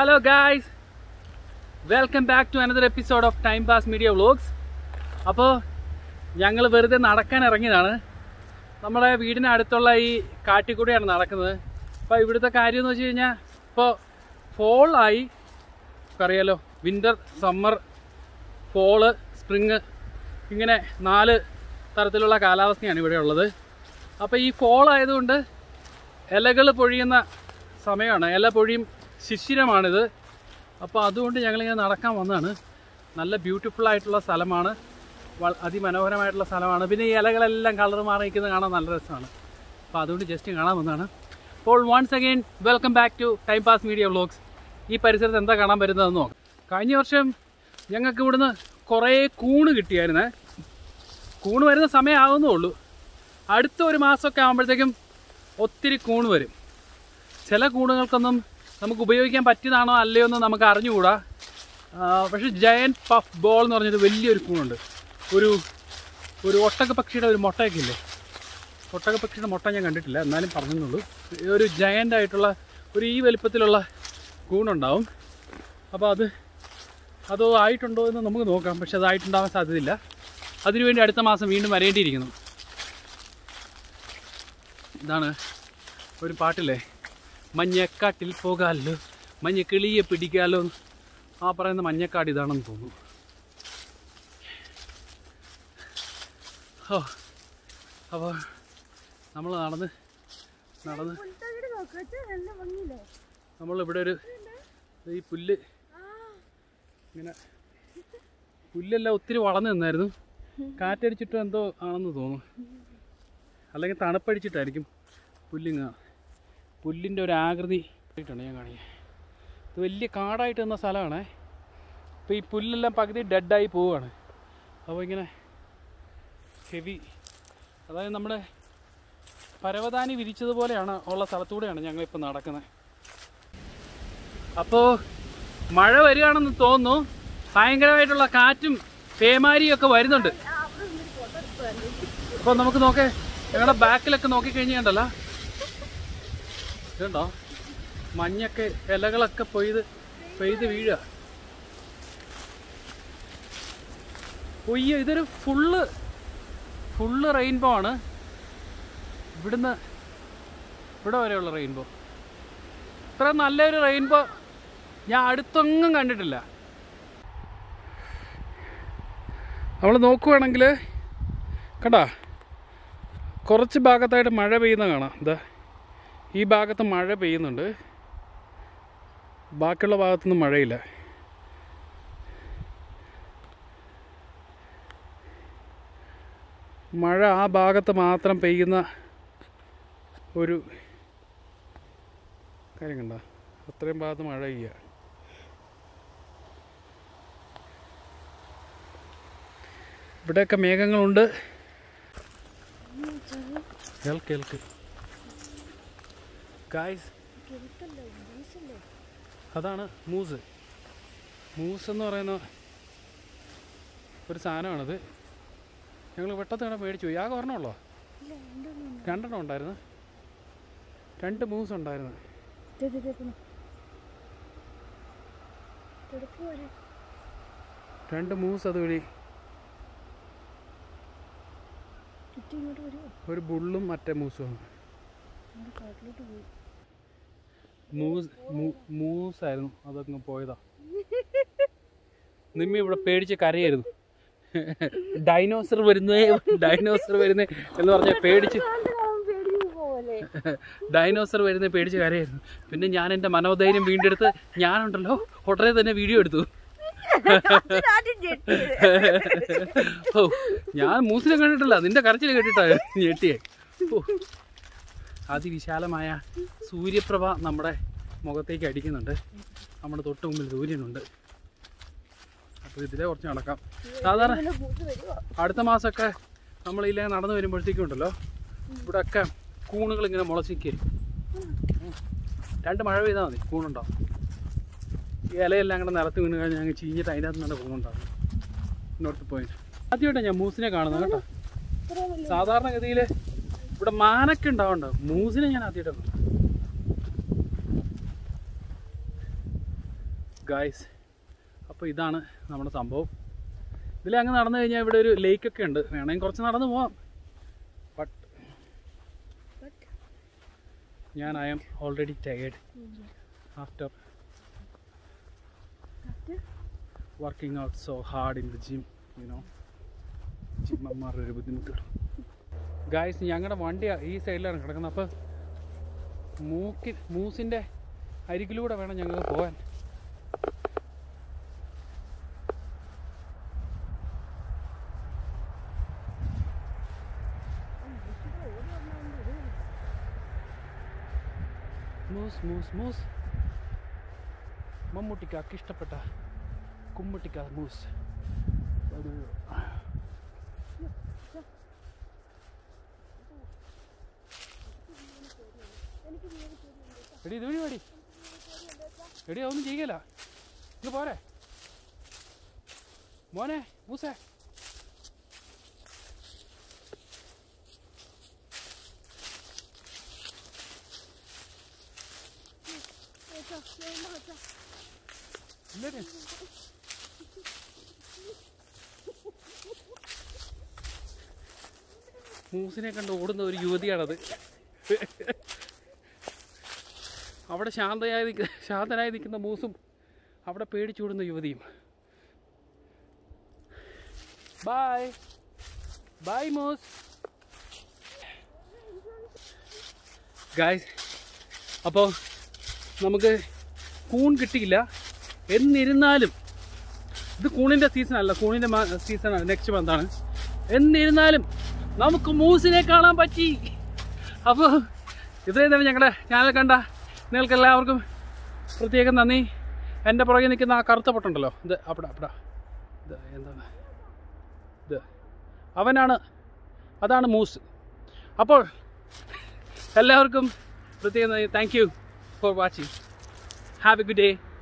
hello guys welcome back to another episode of time pass media vlogs അപ്പോൾ ഞങ്ങൾ വെറുതെ നടക്കാൻ ഇറങ്ങിയതാണ് നമ്മുടെ വീടിന് അടുത്തുള്ള ഈ കാട്ടിക്കൂടെയാണ് നടക്കുന്നത് അപ്പോൾ ഇവിടുത്തെ കാര്യം എന്ന് വെച്ച് കഴിഞ്ഞാൽ ഇപ്പോൾ ഫോൾ ആയി അറിയാലോ വിൻ്റർ സമ്മർ ഫോള് സ്പ്രിങ് ഇങ്ങനെ നാല് തരത്തിലുള്ള കാലാവസ്ഥയാണ് ഇവിടെ ഉള്ളത് അപ്പോൾ ഈ ഫോൾ ആയതുകൊണ്ട് ഇലകൾ പൊഴിയുന്ന സമയമാണ് ഇല പൊഴിയും ശിശിരമാണിത് അപ്പോൾ അതുകൊണ്ട് ഞങ്ങളിങ്ങനെ നടക്കാൻ വന്നതാണ് നല്ല ബ്യൂട്ടിഫുൾ ആയിട്ടുള്ള സ്ഥലമാണ് വ- അതിമനോഹരമായിട്ടുള്ള സ്ഥലമാണ് പിന്നെ ഈ ഇലകളെല്ലാം കളർ മാറി നിൽക്കുന്നത് കാണാൻ നല്ല രസമാണ് അപ്പോൾ അതുകൊണ്ട് ജസ്റ്റ് കാണാൻ വന്നതാണ് അപ്പോൾ once again welcome back to time pass media vlogs ഈ പരിസരത്ത് എന്താ കാണാൻ വരുന്നതെന്ന് നോക്കാം കഴിഞ്ഞ വർഷം ഞങ്ങൾക്ക് ഇവിടുന്ന് കുറേ കൂണ് കിട്ടിയായിരുന്നേ കൂണ് വരുന്ന സമയമാകുന്നേ ഉള്ളൂ അടുത്ത ഒരു മാസമൊക്കെ ആകുമ്പോഴത്തേക്കും ഒത്തിരി കൂണ് വരും ചില കൂണുകൾക്കൊന്നും നമുക്ക് ഉപയോഗിക്കാൻ പറ്റിയതാണോ അല്ലയോ എന്ന് നമുക്ക് അറിഞ്ഞുകൂടാ ആ, പക്ഷേ ജയൻ പഫ് ബോൾ എന്ന് പറഞ്ഞൊരു വലിയൊരു കൂണുണ്ട് ഒരു ഒരു ഒട്ടക പക്ഷിയുടെ ഒരു മുട്ടയൊക്കെ ഇല്ലേ ഒട്ടക പക്ഷിയുടെ മുട്ട ഞാൻ കണ്ടിട്ടില്ല എന്നാലും പറഞ്ഞെന്നുള്ളൂ ഒരു ജയൻ്റ് ആയിട്ടുള്ള ഒരു ഈ വലിപ്പത്തിലുള്ള കൂണുണ്ടാവും അപ്പോൾ അത് അതോ ആയിട്ടുണ്ടോ എന്ന് നമുക്ക് നോക്കാം പക്ഷെ അതായിട്ടുണ്ടാവാൻ സാധ്യതയില്ല അതിനുവേണ്ടി അടുത്ത മാസം വീണ്ടും വരേണ്ടിയിരിക്കുന്നു ഇതാണ് ഒരു പാട്ടില്ലേ മഞ്ഞക്കാട്ടിൽ പോകാമല്ലോ മഞ്ഞ കിളിയെ പിടിക്കാമല്ലോ ആ പറയുന്ന മഞ്ഞക്കാട് ഇതാണെന്ന് തോന്നുന്നു ഓ അപ്പോൾ നമ്മൾ നടന്ന് നടന്ന് നമ്മളിവിടെ ഒരു ഈ പുല്ല് ഇങ്ങനെ പുല്ലെല്ലാം ഒത്തിരി വളർന്നു നിന്നായിരുന്നു കാറ്റടിച്ചിട്ട് എന്തോ ആണെന്ന് തോന്നുന്നു അല്ലെങ്കിൽ തണുപ്പടിച്ചിട്ടായിരിക്കും പുല്ലിങ്ങ പുല്ലിൻ്റെ ഒരു ആകൃതി ആയിട്ടാണ് ഞാൻ കാണിക്കുക ഇത് വലിയ കാടായിട്ട് നിന്ന സ്ഥലമാണേ അപ്പോൾ ഈ പുല്ലെല്ലാം പകുതി ഡെഡായി പോവുകയാണ് അപ്പോൾ ഇങ്ങനെ ഹെവി അതായത് നമ്മുടെ പരവതാനി വിരിച്ചതുപോലെയാണ് ഉള്ള സ്ഥലത്തൂടെയാണ് ഞങ്ങൾ ഇപ്പോൾ നടക്കുന്നത് അപ്പോൾ മഴ വരികയാണെന്ന് തോന്നുന്നു ഭയങ്കരമായിട്ടുള്ള കാറ്റും പേമാരിയും ഒക്കെ വരുന്നുണ്ട് അപ്പോൾ നമുക്ക് നോക്കേ ഞങ്ങളുടെ ബാക്കിലൊക്കെ നോക്കിക്കഴിഞ്ഞാൽ ഉണ്ടല്ലോ ഇതുണ്ടോ മഞ്ഞൊക്കെ ഇലകളൊക്കെ പൊയ്ത് പെയ്ത് വീഴുക ഒയ്യോ ഇതൊരു ഫുള്ള് ഫുള്ള് റെയിൻബോ ആണ് ഇവിടുന്ന് ഇവിടെ വരെയുള്ള റെയിൻബോ ഇത്ര നല്ലൊരു റെയിൻബോ ഞാൻ അടുത്തൊന്നും കണ്ടിട്ടില്ല നമ്മൾ നോക്കുവാണെങ്കിൽ കണ്ടാ കുറച്ച് ഭാഗത്തായിട്ട് മഴ പെയ്യുന്ന കാണാം എന്താ ഈ ഭാഗത്ത് മഴ പെയ്യുന്നുണ്ട് ബാക്കിയുള്ള ഭാഗത്തൊന്നും മഴയില്ല മഴ ആ ഭാഗത്ത് മാത്രം പെയ്യുന്ന ഒരു കാര്യം കണ്ട അത്രയും ഭാഗത്ത് മഴ പെയ്യുക ഇവിടെയൊക്കെ മേഘങ്ങളുണ്ട് കേൾക്ക് കേൾക്ക് ഗായ്സ് അതാണ് മൂസ് മൂസ് എന്ന് പറയുന്ന ഒരു സാധനമാണത് ഞങ്ങൾ വെട്ടത്ത് കണ്ട മേടിച്ചു പോയി ആകെ ഒരെണ്ണമുള്ളോ രണ്ടെണ്ണം ഉണ്ടായിരുന്നു രണ്ട് മൂസ് ഉണ്ടായിരുന്നു രണ്ട് മൂസ് അതുവഴി ഒരു ബുള്ളും മറ്റേ മൂസുമാണ് മൂസ് മൂ- മൂസായിരുന്നു അതങ്ങ് പോയതാ നിമ്മി ഇവിടെ പേടിച്ച് കരയായിരുന്നു ഡൈനോസർ വരുന്നേ ഡൈനോസർ വരുന്നേ എന്ന് പറഞ്ഞ പേടിച്ച് ഡൈനോസർ വരുന്നേ പേടിച്ച് കരയായിരുന്നു പിന്നെ ഞാൻ എൻ്റെ മനോധൈര്യം വീണ്ടെടുത്ത് ഞാനുണ്ടല്ലോ ഉടനെ തന്നെ വീഡിയോ എടുത്തു ഓ ഞാൻ മൂസിനെ കണ്ടിട്ടില്ല നിന്റെ കരച്ചിൽ കേട്ടിട്ടാ ഞെട്ടിയേ ഓ അതിവിശാലമായ സൂര്യപ്രഭ നമ്മുടെ മുഖത്തേക്ക് അടിക്കുന്നുണ്ട് നമ്മുടെ തൊട്ട് മുമ്പിൽ സൂര്യനുണ്ട് അപ്പോൾ ഇതിലെ കുറച്ച് നടക്കാം സാധാരണ അടുത്ത മാസമൊക്കെ നമ്മൾ ഇതിലെ നടന്നു വരുമ്പോഴത്തേക്കും ഉണ്ടല്ലോ ഇവിടെയൊക്കെ കൂണുകൾ ഇങ്ങനെ മുളച്ചിക്കരും രണ്ട് മഴ പെയ്താൽ മതി കൂണുണ്ടാവും ഈ ഇലയെല്ലാം കൂടെ നിലത്ത് വീണ് കഴിഞ്ഞാൽ ഞങ്ങൾ ചീഞ്ഞിട്ട് അതിൻ്റെ അകത്ത് നിന്ന് കൂണുണ്ടാവും നോർത്ത് പോയിന്റ് ആദ്യമായിട്ടാണ് ഞാൻ മൂസിനെ കാണുന്നത് കേട്ടോ സാധാരണഗതിയിൽ ഇവിടെ മാനൊക്കെ ഉണ്ടാവുന്നുണ്ട് മൂസിനെ ഞാൻ ആദ്യമായിട്ടാണ് ഗായ്സ് അപ്പോൾ ഇതാണ് നമ്മുടെ സംഭവം ഇതിൽ അങ്ങ് നടന്നു കഴിഞ്ഞാൽ ഇവിടെ ഒരു ലേക്കൊക്കെ ഉണ്ട് വേണമെങ്കിൽ കുറച്ച് നടന്നു പോവാം ബട്ട് ഞാൻ I'm already tired after working out so hard in the gym you know ജിമ്മന്മാരുടെ ഒരു ബുദ്ധിമുട്ട് ഗായ്സ് ഞങ്ങളുടെ വണ്ടി ഈ സൈഡിലാണ് കിടക്കുന്നത് അപ്പോൾ മൂക്കി മൂസിൻ്റെ അരികിലൂടെ വേണം ഞങ്ങൾ പോകാൻ മൂസ് മൂസ് മൂസ് മമ്മൂട്ടിക്കാക്ക് ഇഷ്ടപ്പെട്ട കുമ്മുട്ടിക്ക മൂസ് ഒരു എടി ഇത് വഴി പാടി എടി അതൊന്നും ചെയ്യല ഇത് പോരെ മോനെ മൂസേ ഇല്ലേ മൂസിനെ കണ്ട് ഓടുന്ന ഒരു യുവതിയാണത് അവിടെ ശാന്തയായി നിൽക്കുന്ന ശാന്തനായി നിൽക്കുന്ന മൂസും അവിടെ പേടിച്ചോടുന്ന യുവതിയും ബായ് ബായ് മൂസ് ഗായ്സ് അപ്പോൾ നമുക്ക് കൂൺ കിട്ടിയില്ല എന്നിരുന്നാലും ഇത് കൂണിൻ്റെ സീസൺ അല്ല കൂണിൻ്റെ സീസണാണ് നെക്സ്റ്റ് മന്താണ് എന്നിരുന്നാലും നമുക്ക് മൂസിനെ കാണാൻ പറ്റി അപ്പോൾ ഇത്രയും തന്നെ ഞങ്ങളുടെ ചാനൽ കണ്ട നിങ്ങൾക്ക് എല്ലാവർക്കും പ്രത്യേകം നന്ദി എൻ്റെ പുറകെ നിൽക്കുന്ന ആ കറുത്ത പൊട്ടുണ്ടല്ലോ ഇത് അവിടെ അവിടെ ഇത് എന്താണ് ഇത് അവനാണ് അതാണ് മൂസ് അപ്പോൾ എല്ലാവർക്കും പ്രത്യേകം നന്ദി thank you for watching have a good day